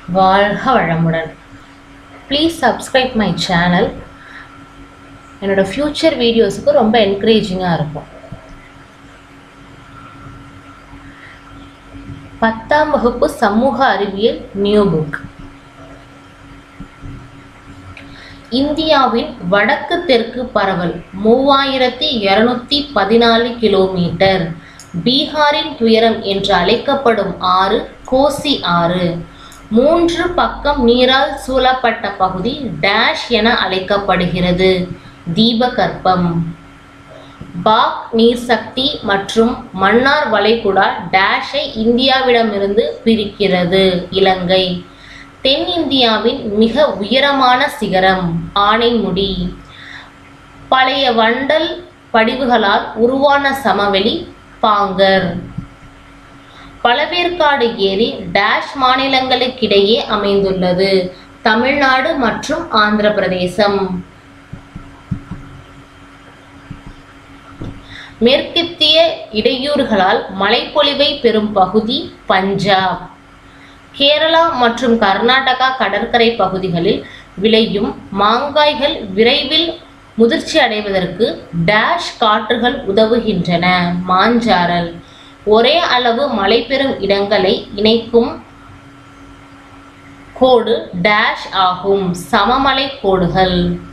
வாழ்க வளமுடன் please subscribe my channel என்னோட ஃப்யூச்சர் வீடியோஸுக்கு ரொம்ப என்கரேஜிங்காக இருக்கும் பத்தாம் வகுப்பு சமூக அறிவியல் நியூ புக் இந்தியாவின் வடக்கு தெற்கு பரவல் மூவாயிரத்தி இருநூத்தி பதினாலு கிலோமீட்டர் பீகாரின் துயரம் என்று அழைக்கப்படும் ஆறு கோசி ஆறு மூன்று பக்கம் நீரால் சூழப்பட்ட பகுதி டேஷ் என அழைக்கப்படுகிறது தீபகற்பம் பாக் நீர்சக்தி மற்றும் மன்னார் வளைகுடா டேஷை இந்தியாவிடமிருந்து பிரிக்கிறது இலங்கை தென்னிந்தியாவின் மிக உயரமான சிகரம் ஆனைமுடி பழைய வண்டல் படிவுகளால் உருவான சமவெளி பாங்கர் பழவேற்காடு ஏரி டேஷ் மாநிலங்களுக்கிடையே அமைந்துள்ளது தமிழ்நாடு மற்றும் ஆந்திர பிரதேசம் மேற்கத்திய இடையூறுகளால் மழைப்பொழிவை பெறும் பகுதி பஞ்சாப் கேரளா மற்றும் கர்நாடகா கடற்கரை பகுதிகளில் விளையும் மாங்காய்கள் விரைவில் முதிர்ச்சி அடைவதற்கு டேஷ் காற்றுகள் உதவுகின்றன மாஞ்சாரல் ஒரே அளவு மழை பெறும் இடங்களை இணைக்கும் கோடு டேஷ் ஆகும் சமமலை கோடுகள்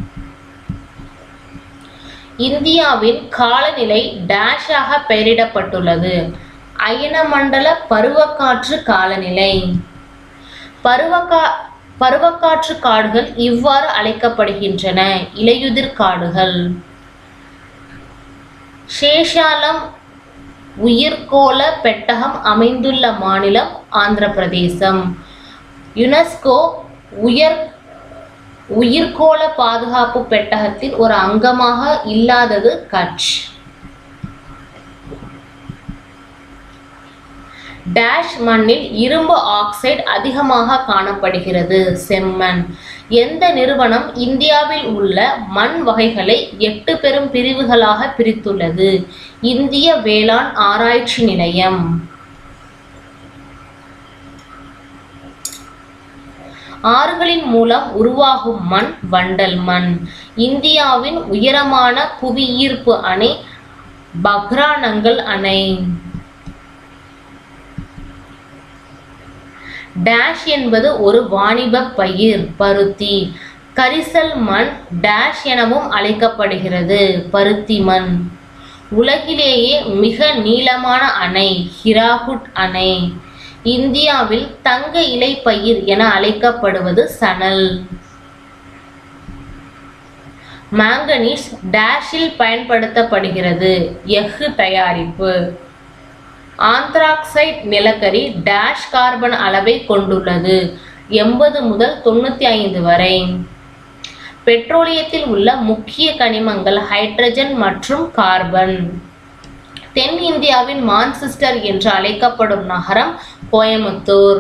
இந்தியாவின் காலநிலை டேஷாக பெயரிடப்பட்டுள்ளது அயனமண்டல பருவக்காற்று காலநிலை பருவக்கா பருவக்காற்று காடுகள் இவ்வாறு அழைக்கப்படுகின்றன இலையுதிர் காடுகள் சேஷாலம் உயிர்கோள பெட்டகம் அமைந்துள்ள மாநிலம் ஆந்திர பிரதேசம் யுனெஸ்கோ உயர் உயிர்கோள பாதுகாப்பு பெட்டகத்தின் ஒரு அங்கமாக இல்லாதது கட்ச் டேஷ் மண்ணில் இரும்பு ஆக்சைடு அதிகமாக காணப்படுகிறது செம்மண் எந்த நிறுவனம் இந்தியாவில் உள்ள மண் வகைகளை எட்டு பெரும் பிரிவுகளாக பிரித்துள்ளது இந்திய வேளாண் ஆராய்ச்சி நிலையம் ஆறுகளின் மூலம் உருவாகும் மண் வண்டல் மண் இந்தியாவின் உயரமான புவியீர்ப்பு அணை பக்ரானங்கல் அணை டேஷ் என்பது ஒரு வாணிப பயிர் பருத்தி கரிசல் மண் டேஷ் எனவும் அழைக்கப்படுகிறது பருத்தி மண் உலகிலேயே மிக நீளமான அணை ஹிராகுட் அணை இந்தியாவில் தங்க இலை பயிர் என அழைக்கப்படுவது சணல் மாங்கனீஸ் டேஷில் பயன்படுத்தப்படுகிறது எஃகு தயாரிப்பு ஆந்த்ராக்சைட் நிலக்கரி டேஷ் கார்பன் அளவை கொண்டுள்ளது எண்பது முதல் தொண்ணூற்றி ஐந்து வரை பெட்ரோலியத்தில் உள்ள முக்கிய கனிமங்கள் ஹைட்ரஜன் மற்றும் கார்பன் தென் இந்தியாவின் மான்செஸ்டர் என்று அழைக்கப்படும் நகரம் கோயமுத்தூர்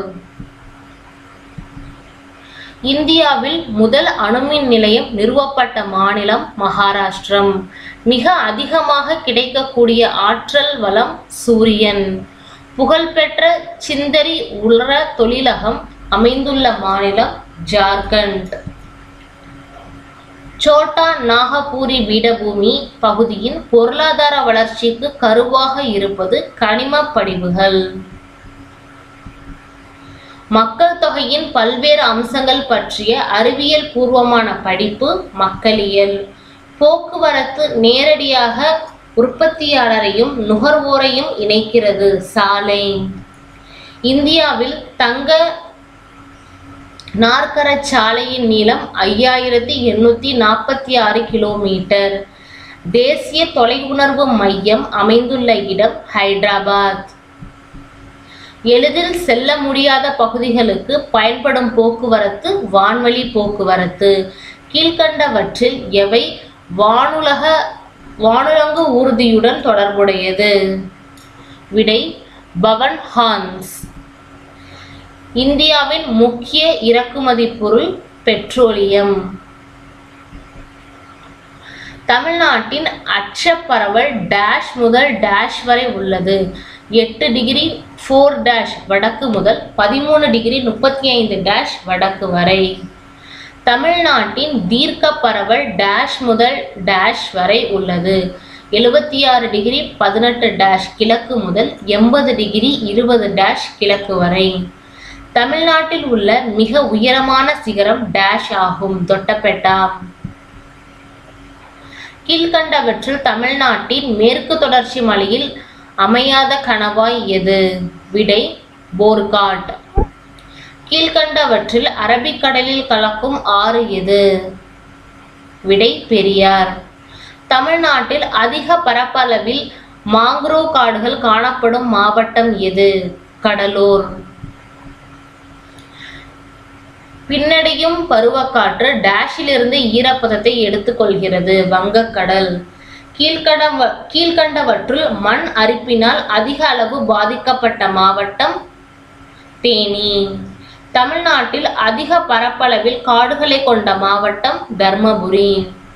இந்தியாவில் முதல் அணுமின் நிலையம் நிறுவப்பட்ட மாநிலம் மகாராஷ்டிரம் மிக அதிகமாக கிடைக்கக்கூடிய ஆற்றல் வளம் சூரியன் புகழ்பெற்ற சிந்தரி உலர தொழிலகம் அமைந்துள்ள மாநிலம் ஜார்க்கண்ட் சோட்டா நாகபூரி பீடபூமி பகுதியின் பொருளாதார வளர்ச்சிக்கு கருவாக இருப்பது கனிம படிவுகள் மக்கள் தொகையின் பல்வேறு அம்சங்கள் பற்றிய அறிவியல் பூர்வமான படிப்பு மக்களியல் போக்குவரத்து நேரடியாக உற்பத்தியாளரையும் நுகர்வோரையும் இணைக்கிறது சாலை இந்தியாவில் தங்க நாற்கர சாலையின் நீளம் ஐயாயிரத்தி எண்ணூற்றி நாற்பத்தி ஆறு கிலோமீட்டர் தேசிய தொலைவுணர்வு மையம் அமைந்துள்ள இடம் ஹைதராபாத் எளிதில் செல்ல முடியாத பகுதிகளுக்கு பயன்படும் போக்குவரத்து வான்வழி போக்குவரத்து கீழ்கண்டவற்றில் எவை வானுலக வானுலங்கு ஊர்தியுடன் தொடர்புடையது விடை பவன் ஹான்ஸ் இந்தியாவின் முக்கிய இறக்குமதி பொருள் பெட்ரோலியம் தமிழ்நாட்டின் அச்சப்பரவல் டேஷ் முதல் டேஷ் வரை உள்ளது எட்டு டிகிரி ஃபோர் டேஷ் வடக்கு முதல் பதிமூணு டிகிரி முப்பத்தி ஐந்து டேஷ் வடக்கு வரை தமிழ்நாட்டின் தீர்க்க பரவல் டேஷ் முதல் டேஷ் வரை உள்ளது எழுபத்தி ஆறு டிகிரி பதினெட்டு டேஷ் கிழக்கு முதல் எண்பது டிகிரி இருபது டேஷ் கிழக்கு வரை தமிழ்நாட்டில் உள்ள மிக உயரமான சிகரம் டேஷ் ஆகும் தொட்டபெட்டா கீழ்கண்டவற்றில் தமிழ்நாட்டின் மேற்கு தொடர்ச்சி மலையில் அமையாத கணவாய் எது விடை போர்காட் கீழ்கண்டவற்றில் அரபிக்கடலில் கலக்கும் ஆறு எது விடை பெரியார் தமிழ்நாட்டில் அதிக பரப்பளவில் மாங்க்ரோவ் காடுகள் காணப்படும் மாவட்டம் எது கடலூர் பின்னடையும் பருவக்காற்று டேஷிலிருந்து ஈரப்பதத்தை எடுத்துக்கொள்கிறது வங்கக்கடல் கீழ்கண்ட கீழ்கண்டவற்றுள் மண் அரிப்பினால் அதிக அளவு பாதிக்கப்பட்ட மாவட்டம் தேனி தமிழ்நாட்டில் அதிக பரப்பளவில் காடுகளை கொண்ட மாவட்டம் தர்மபுரி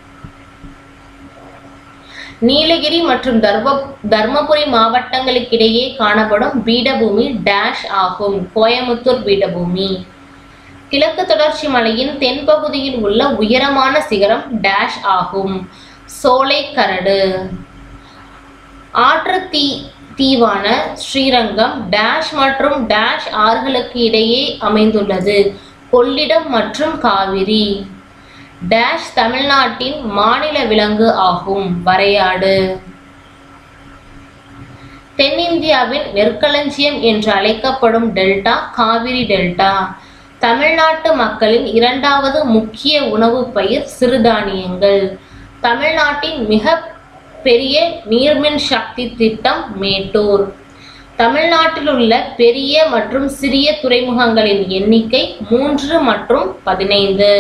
நீலகிரி மற்றும் தர்ம தர்மபுரி மாவட்டங்களுக்கிடையே காணப்படும் பீடபூமி டேஷ் ஆகும் கோயமுத்தூர் பீடபூமி கிழக்கு தொடர்ச்சி மலையின் தென்பகுதியில் உள்ள உயரமான சிகரம் டேஷ் ஆகும் சோலைக்கரடு ஆற்று தீ தீவான ஸ்ரீரங்கம் டேஷ் மற்றும் டேஷ் ஆறுகளுக்கு இடையே அமைந்துள்ளது கொள்ளிடம் மற்றும் காவிரி டேஷ் தமிழ்நாட்டின் மாநில விலங்கு ஆகும் வரையாடு தென்னிந்தியாவின் நெற்களஞ்சியம் என்று அழைக்கப்படும் டெல்டா காவிரி டெல்டா தமிழ்நாட்டு மக்களின் இரண்டாவது முக்கிய உணவுப் பயிர் சிறுதானியங்கள் தமிழ்நாட்டின் மிக பெரிய நீர்மின் சக்தி திட்டம் மேட்டூர் தமிழ்நாட்டில் உள்ள பெரிய மற்றும் சிறிய துறைமுகங்களின் எண்ணிக்கை மூன்று மற்றும் பதினைந்து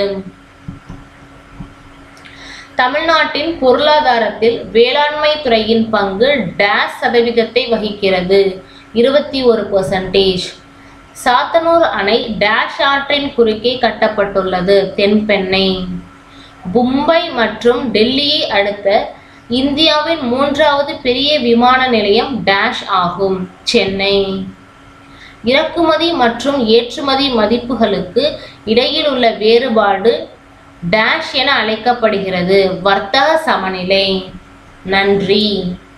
தமிழ்நாட்டின் பொருளாதாரத்தில் வேளாண்மை துறையின் பங்கு டேஸ் சதவீதத்தை வகிக்கிறது இருபத்தி ஒரு பெர்சன்டேஜ் சாத்தனூர் அணை டேஷ் ஆற்றின் குறுக்கே கட்டப்பட்டுள்ளது தென்பெண்ணை மும்பை மற்றும் டெல்லியை அடுத்த இந்தியாவின் மூன்றாவது பெரிய விமான நிலையம் டேஷ் ஆகும் சென்னை இறக்குமதி மற்றும் ஏற்றுமதி மதிப்புகளுக்கு இடையில் உள்ள வேறுபாடு டேஷ் என அழைக்கப்படுகிறது வர்த்தக சமநிலை நன்றி